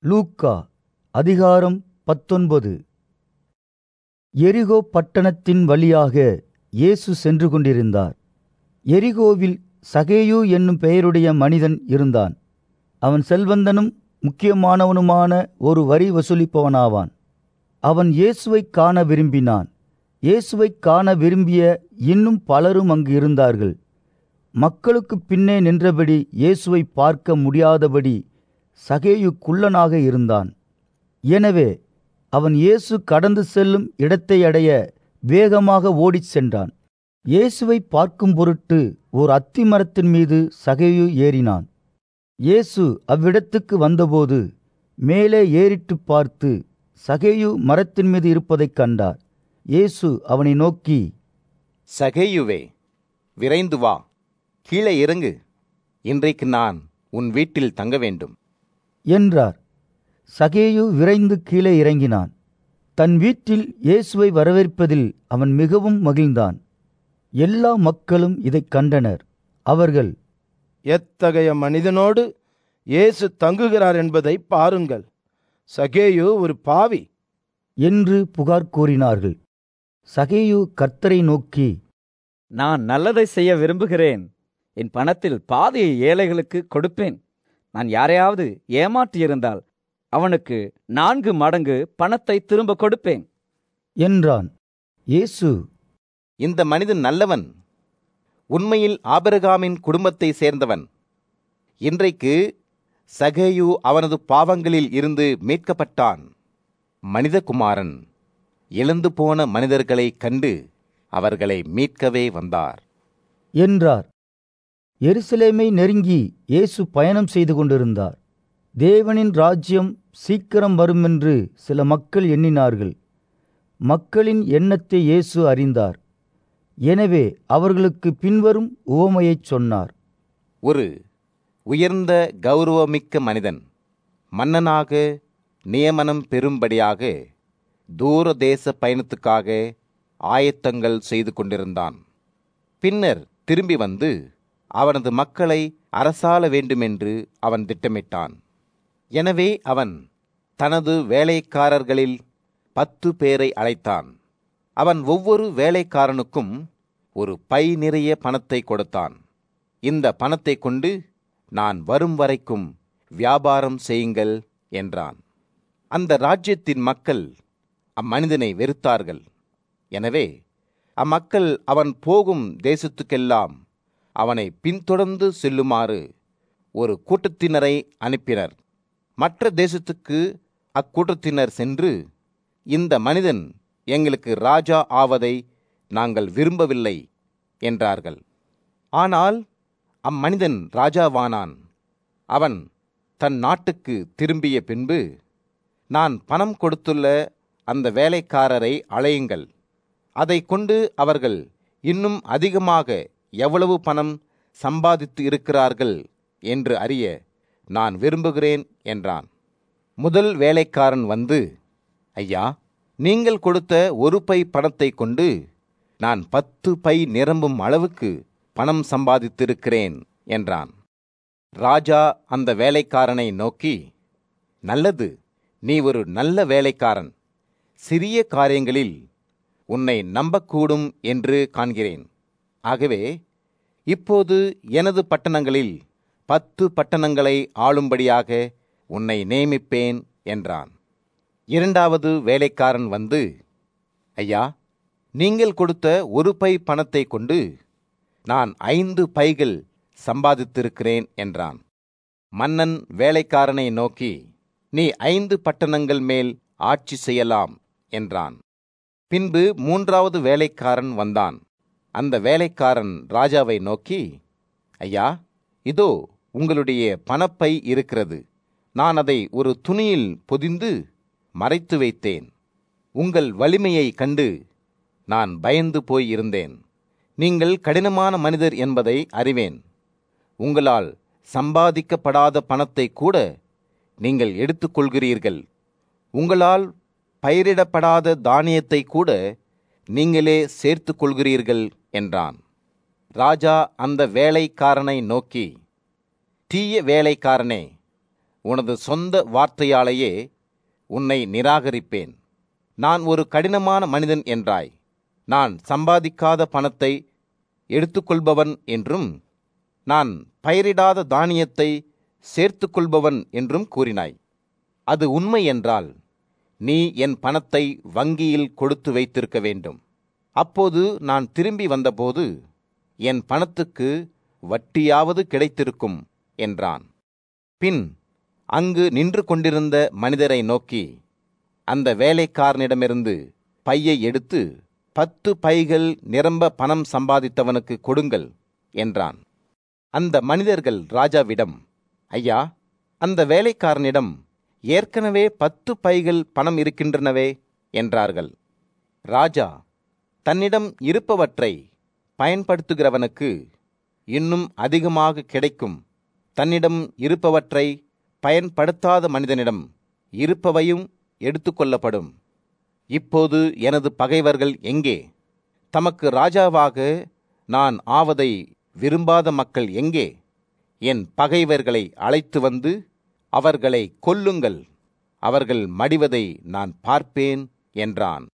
லூக்கா அதிகாரம் பத்தொன்பது எரிகோ பட்டணத்தின் வழியாக இயேசு சென்று கொண்டிருந்தார் எரிகோவில் சகேயு என்னும் பெயருடைய மனிதன் இருந்தான் அவன் செல்வந்தனும் முக்கியமானவனுமான ஒரு வரி வசூலிப்பவனாவான் அவன் இயேசுவைக் காண விரும்பினான் இயேசுவைக் காண விரும்பிய இன்னும் பலரும் அங்கு இருந்தார்கள் மக்களுக்கு பின்னே நின்றபடி இயேசுவை பார்க்க முடியாதபடி சகேயு குள்ளனாக இருந்தான் எனவே அவன் இயேசு கடந்து செல்லும் இடத்தை அடைய வேகமாக ஓடிச் சென்றான் இயேசுவை பார்க்கும் பொருட்டு ஓர் அத்தி மரத்தின் மீது சகேயு ஏறினான் இயேசு அவ்விடத்துக்கு வந்தபோது மேலே ஏறிட்டுப் பார்த்து சகேயு மரத்தின் மீது இருப்பதைக் கண்டார் இயேசு அவனை நோக்கி சகேயுவே விரைந்து வா கீழே இறங்கு இன்றைக்கு நான் உன் வீட்டில் தங்க வேண்டும் என்றார் சகேயு விரைந்து கீழே இறங்கினான் தன் வீட்டில் இயேசுவை வரவேற்பதில் அவன் மிகவும் மகிழ்ந்தான் எல்லா மக்களும் இதைக் கண்டனர் அவர்கள் எத்தகைய மனிதனோடு இயேசு தங்குகிறார் என்பதை பாருங்கள் சகேயு ஒரு பாவி என்று புகார் கூறினார்கள் சகேயு கர்த்தரை நோக்கி நான் நல்லதை செய்ய விரும்புகிறேன் என் பணத்தில் பாதியை ஏழைகளுக்கு கொடுப்பேன் நான் யாரையாவது ஏமாற்றியிருந்தால் அவனுக்கு நான்கு மடங்கு பணத்தை திரும்ப கொடுப்பேன் என்றான் இயேசு இந்த மனிதன் நல்லவன் உண்மையில் ஆபிரகாமின் குடும்பத்தை சேர்ந்தவன் இன்றைக்கு சகேயு அவனது பாவங்களில் இருந்து மீட்கப்பட்டான் மனிதகுமாரன் இழந்து போன மனிதர்களைக் கண்டு அவர்களை மீட்கவே வந்தார் என்றார் எருசலேமை நெருங்கி இயேசு பயணம் செய்து கொண்டிருந்தார் தேவனின் ராஜ்யம் சீக்கிரம் வருமென்று சில மக்கள் எண்ணினார்கள் மக்களின் எண்ணத்தை இயேசு அறிந்தார் எனவே அவர்களுக்கு பின்வரும் உவமையைச் சொன்னார் ஒரு உயர்ந்த கௌரவமிக்க மனிதன் மன்னனாக நியமனம் பெறும்படியாக தூர தேச பயணத்துக்காக ஆயத்தங்கள் செய்து கொண்டிருந்தான் பின்னர் திரும்பி வந்து அவனது மக்களை அரசாள வேண்டுமென்று அவன் திட்டமிட்டான் எனவே அவன் தனது வேலைக்காரர்களில் பத்து பேரை அழைத்தான் அவன் ஒவ்வொரு வேலைக்காரனுக்கும் ஒரு பை நிறைய பணத்தை கொடுத்தான் இந்த பணத்தை கொண்டு நான் வரும் வரைக்கும் வியாபாரம் செய்யுங்கள் என்றான் அந்த ராஜ்யத்தின் மக்கள் அம்மனிதனை வெறுத்தார்கள் எனவே அம்மக்கள் அவன் போகும் தேசத்துக்கெல்லாம் அவனை பின்தொடர்ந்து செல்லுமாறு ஒரு கூட்டத்தினரை அனுப்பினர் மற்ற தேசத்துக்கு அக்கூட்டத்தினர் சென்று இந்த மனிதன் எங்களுக்கு ராஜா ஆவதை நாங்கள் விரும்பவில்லை என்றார்கள் ஆனால் அம்மனிதன் ராஜாவானான் அவன் தன் நாட்டுக்கு திரும்பிய பின்பு நான் பணம் கொடுத்துள்ள அந்த வேலைக்காரரை அழையுங்கள் அதை கொண்டு அவர்கள் இன்னும் அதிகமாக எவ்வளவு பணம் சம்பாதித்து இருக்கிறார்கள் என்று அறிய நான் விரும்புகிறேன் என்றான் முதல் வேலைக்காரன் வந்து ஐயா நீங்கள் கொடுத்த ஒரு பை பணத்தை கொண்டு நான் பத்து பை நிரம்பும் அளவுக்கு பணம் சம்பாதித்திருக்கிறேன் என்றான் ராஜா அந்த வேலைக்காரனை நோக்கி நல்லது நீ ஒரு நல்ல வேலைக்காரன் சிறிய காரியங்களில் உன்னை நம்பக்கூடும் என்று காண்கிறேன் ஆகவே இப்போது எனது பட்டணங்களில் பத்து பட்டணங்களை ஆளும்படியாக உன்னை நியமிப்பேன் என்றான் இரண்டாவது வேலைக்காரன் வந்து ஐயா நீங்கள் கொடுத்த ஒரு பை பணத்தை கொண்டு நான் ஐந்து பைகள் சம்பாதித்திருக்கிறேன் என்றான் மன்னன் வேலைக்காரனை நோக்கி நீ ஐந்து பட்டணங்கள் மேல் ஆட்சி செய்யலாம் என்றான் பின்பு மூன்றாவது வேலைக்காரன் வந்தான் அந்த வேலைக்காரன் ராஜாவை நோக்கி ஐயா இதோ உங்களுடைய பணப்பை இருக்கிறது நான் அதை ஒரு துணியில் பொதிந்து மறைத்து வைத்தேன் உங்கள் வலிமையை கண்டு நான் பயந்து போய் இருந்தேன் நீங்கள் கடினமான மனிதர் என்பதை அறிவேன் உங்களால் சம்பாதிக்கப்படாத பணத்தை கூட நீங்கள் எடுத்துக்கொள்கிறீர்கள் உங்களால் பயிரிடப்படாத தானியத்தை கூட நீங்களே சேர்த்துக் கொள்கிறீர்கள் என்றான் ராஜா அந்த வேலைக்காரனை நோக்கி தீய வேலைக்காரனே உனது சொந்த வார்த்தையாலேயே உன்னை நிராகரிப்பேன் நான் ஒரு கடினமான மனிதன் என்றாய் நான் சம்பாதிக்காத பணத்தை எடுத்துக்கொள்பவன் என்றும் நான் பயிரிடாத தானியத்தை சேர்த்துக்கொள்பவன் என்றும் கூறினாய் அது உண்மை என்றால் நீ என் பணத்தை வங்கியில் கொடுத்து வைத்திருக்க வேண்டும் அப்போது நான் திரும்பி வந்தபோது என் பணத்துக்கு வட்டியாவது கிடைத்திருக்கும் என்றான் பின் அங்கு நின்று கொண்டிருந்த மனிதரை நோக்கி அந்த வேலைக்காரனிடமிருந்து பையை எடுத்து பத்து பைகள் நிரம்ப பணம் சம்பாதித்தவனுக்கு கொடுங்கள் என்றான் அந்த மனிதர்கள் ராஜாவிடம் ஐயா அந்த வேலைக்காரனிடம் ஏற்கனவே பத்து பைகள் பணம் இருக்கின்றனவே என்றார்கள் ராஜா தன்னிடம் இருப்பவற்றை பயன்படுத்துகிறவனுக்கு இன்னும் அதிகமாக கிடைக்கும் தன்னிடம் இருப்பவற்றை பயன்படுத்தாத மனிதனிடம் இருப்பவையும் எடுத்துக்கொள்ளப்படும் இப்போது எனது பகைவர்கள் எங்கே தமக்கு ராஜாவாக நான் ஆவதை விரும்பாத மக்கள் எங்கே என் பகைவர்களை அழைத்து வந்து அவர்களை கொல்லுங்கள் அவர்கள் மடிவதை நான் பார்ப்பேன் என்றான்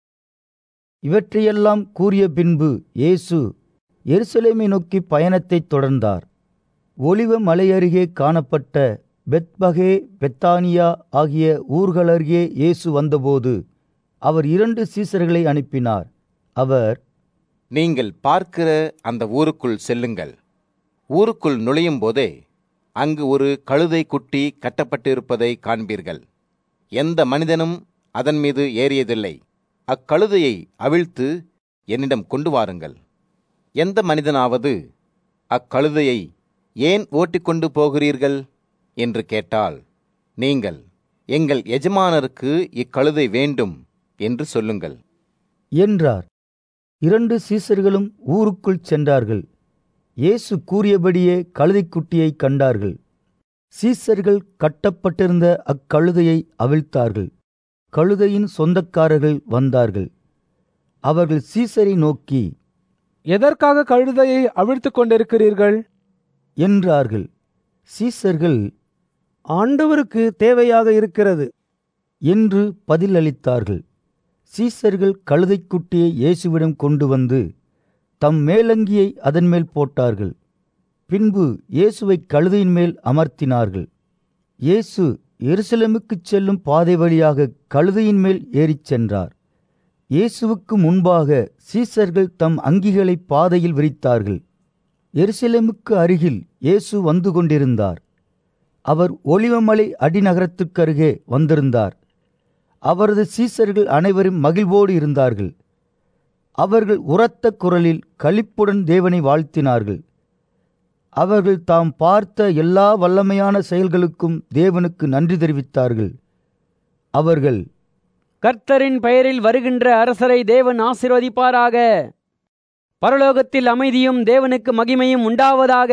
இவற்றையெல்லாம் கூறிய பின்பு இயேசு எருசலேமை நோக்கி பயணத்தைத் தொடர்ந்தார் ஒலிவ மலையருகே காணப்பட்ட பெத்பகே பெத்தானியா ஆகிய ஊர்களருகே இயேசு வந்தபோது அவர் இரண்டு சீசர்களை அனுப்பினார் அவர் நீங்கள் பார்க்கிற அந்த ஊருக்குள் செல்லுங்கள் ஊருக்குள் நுழையும் போதே அங்கு ஒரு கழுதை குட்டி கட்டப்பட்டிருப்பதை காண்பீர்கள் எந்த மனிதனும் அதன் மீது ஏறியதில்லை அக்கழுதையை அவிழ்த்து என்னிடம் கொண்டு வாருங்கள் எந்த மனிதனாவது அக்கழுதையை ஏன் ஓட்டிக்கொண்டு போகிறீர்கள் என்று கேட்டால் நீங்கள் எங்கள் எஜமானருக்கு இக்கழுதை வேண்டும் என்று சொல்லுங்கள் என்றார் இரண்டு சீசர்களும் ஊருக்குள் சென்றார்கள் இயேசு கூறியபடியே கழுதைக்குட்டியை கண்டார்கள் சீசர்கள் கட்டப்பட்டிருந்த அக்கழுதையை அவிழ்த்தார்கள் கழுதையின் சொந்தக்காரர்கள் வந்தார்கள் அவர்கள் சீசரை நோக்கி எதற்காக கழுதையை அவிழ்த்துக் கொண்டிருக்கிறீர்கள் என்றார்கள் சீசர்கள் ஆண்டவருக்கு தேவையாக இருக்கிறது என்று பதிலளித்தார்கள் சீசர்கள் கழுதைக்குட்டியை இயேசுவிடம் கொண்டு வந்து தம் மேலங்கியை அதன் மேல் போட்டார்கள் பின்பு இயேசுவை கழுதையின் மேல் அமர்த்தினார்கள் இயேசு எருசலேமுக்குச் செல்லும் பாதை வழியாக கழுதையின் மேல் ஏறிச் சென்றார் இயேசுவுக்கு முன்பாக சீசர்கள் தம் அங்கிகளை பாதையில் விரித்தார்கள் எருசலேமுக்கு அருகில் இயேசு வந்து கொண்டிருந்தார் அவர் ஒலிவமலை அடிநகரத்துக்கருகே வந்திருந்தார் அவரது சீசர்கள் அனைவரும் மகிழ்வோடு இருந்தார்கள் அவர்கள் உரத்த குரலில் களிப்புடன் தேவனை வாழ்த்தினார்கள் அவர்கள் தாம் பார்த்த எல்லா வல்லமையான செயல்களுக்கும் தேவனுக்கு நன்றி தெரிவித்தார்கள் அவர்கள் கர்த்தரின் பெயரில் வருகின்ற அரசரை தேவன் ஆசீர்வதிப்பாராக பரலோகத்தில் அமைதியும் தேவனுக்கு மகிமையும் உண்டாவதாக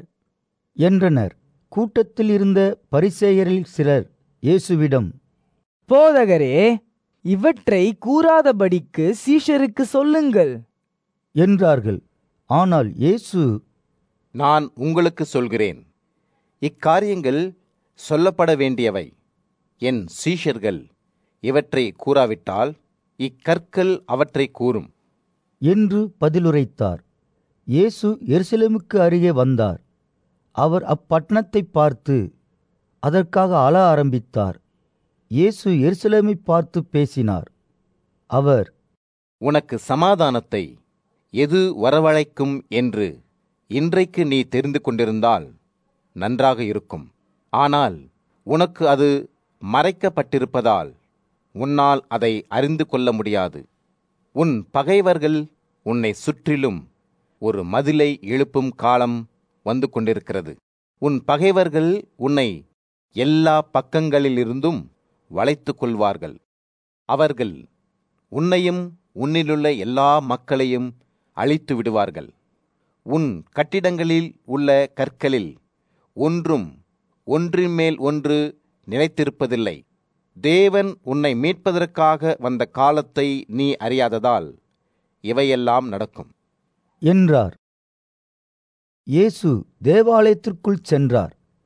என்றனர் கூட்டத்தில் இருந்த பரிசேயரில் சிலர் இயேசுவிடம் போதகரே இவற்றை கூறாதபடிக்கு சீஷருக்கு சொல்லுங்கள் என்றார்கள் ஆனால் இயேசு நான் உங்களுக்கு சொல்கிறேன் இக்காரியங்கள் சொல்லப்பட வேண்டியவை என் சீஷர்கள் இவற்றை கூறாவிட்டால் இக்கற்கள் அவற்றை கூறும் என்று பதிலுரைத்தார் இயேசு எருசலேமுக்கு அருகே வந்தார் அவர் அப்பட்டணத்தை பார்த்து அதற்காக அழ ஆரம்பித்தார் இயேசு எருசலேமை பார்த்து பேசினார் அவர் உனக்கு சமாதானத்தை எது வரவழைக்கும் என்று இன்றைக்கு நீ தெரிந்து கொண்டிருந்தால் நன்றாக இருக்கும் ஆனால் உனக்கு அது மறைக்கப்பட்டிருப்பதால் உன்னால் அதை அறிந்து கொள்ள முடியாது உன் பகைவர்கள் உன்னை சுற்றிலும் ஒரு மதிலை எழுப்பும் காலம் வந்து கொண்டிருக்கிறது உன் பகைவர்கள் உன்னை எல்லா பக்கங்களிலிருந்தும் வளைத்துக் கொள்வார்கள் அவர்கள் உன்னையும் உன்னிலுள்ள எல்லா மக்களையும் அழித்து விடுவார்கள் உன் கட்டிடங்களில் உள்ள கற்களில் ஒன்றும் ஒன்றின் மேல் ஒன்று நிலைத்திருப்பதில்லை தேவன் உன்னை மீட்பதற்காக வந்த காலத்தை நீ அறியாததால் இவையெல்லாம் நடக்கும் என்றார் இயேசு தேவாலயத்திற்குள் சென்றார்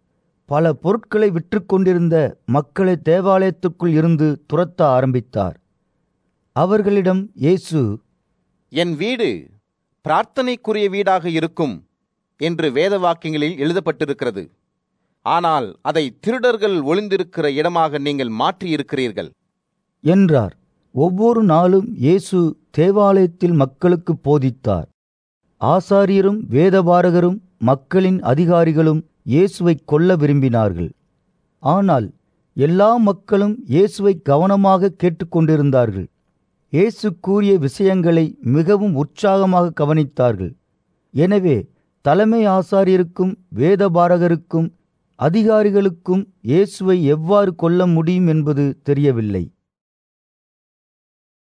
பல பொருட்களை விற்றுக்கொண்டிருந்த மக்களை தேவாலயத்துக்குள் இருந்து துரத்த ஆரம்பித்தார் அவர்களிடம் இயேசு என் வீடு பிரார்த்தனைக்குரிய வீடாக இருக்கும் என்று வேத வாக்கியங்களில் எழுதப்பட்டிருக்கிறது ஆனால் அதை திருடர்கள் ஒளிந்திருக்கிற இடமாக நீங்கள் மாற்றியிருக்கிறீர்கள் என்றார் ஒவ்வொரு நாளும் இயேசு தேவாலயத்தில் மக்களுக்கு போதித்தார் ஆசாரியரும் வேதபாரகரும் மக்களின் அதிகாரிகளும் இயேசுவை கொல்ல விரும்பினார்கள் ஆனால் எல்லா மக்களும் இயேசுவை கவனமாக கேட்டுக்கொண்டிருந்தார்கள் இயேசு கூறிய விஷயங்களை மிகவும் உற்சாகமாக கவனித்தார்கள் எனவே தலைமை ஆசாரியருக்கும் வேதபாரகருக்கும் அதிகாரிகளுக்கும் இயேசுவை எவ்வாறு கொல்ல முடியும் என்பது தெரியவில்லை